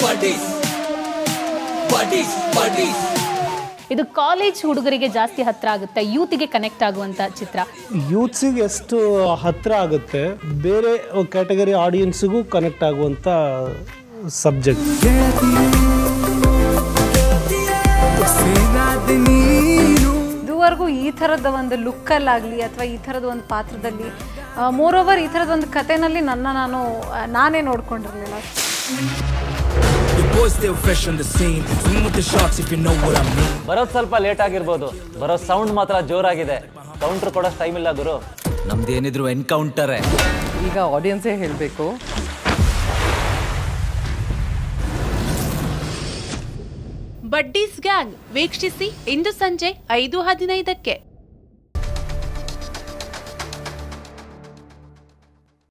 buddies, buddies, buddies. ಇದು college ಹುಡುಗರಿಗೆ ಜಾಸ್ತಿ ಹತ್ರ ಆಗುತ್ತೆ ಯೂತಿಗೆ ಕನೆಕ್ಟ್ ಆಗುವಂತ ಚಿತ್ರ ಯೂತ್ಸಿಗೆ ಎಷ್ಟು ಹತ್ತಿರ ಆಗುತ್ತೆ ಬೇರೆ ಕ್ಯಾಟಗರಿ ಆಡಿಯನ್ಸಿಗೂ ಕನೆಕ್ಟ್ ಆಗುವಂಥ ಸಬ್ಜೆಕ್ಟ್ ಇದುವರೆಗೂ ಈ ಥರದ ಒಂದು ಲುಕ್ಕಲ್ಲಾಗಲಿ ಅಥವಾ ಈ ಥರದ ಒಂದು ಪಾತ್ರದಲ್ಲಿ ಮೋರ್ ಓವರ್ ಈ ಥರದ ಒಂದು ಕಥೆನಲ್ಲಿ ನನ್ನ ನಾನು ಆ, ನಾನೇ ನೋಡ್ಕೊಂಡಿರಲಿಲ್ಲ Your boys still fresh on the scene. Swing with the sharks if you know what I mean. ಬರೋದು ಸ್ವಲ್ಪ ಲೇಟ್ ಆಗಿರ್ಬೋದು ಬರೋ ಸೌಂಡ್ ಮಾತ್ರ ಜೋರಾಗಿದೆ ಕೌಂಟ್ರ್ ಕೊಡೋಷ್ಟು ಟೈಮ್ ಇಲ್ಲ ಗುರು ನಮ್ದೇನಿದ್ರು ಎನ್ಕೌಂಟರೇ ಈಗ ಆಡಿಯನ್ಸೇ ಹೇಳಬೇಕು ಬಡ್ಡೀಸ್ ಗ್ಯಾಂಗ್ ವೀಕ್ಷಿಸಿ ಇಂದು ಸಂಜೆ ಐದು ಹದಿನೈದಕ್ಕೆ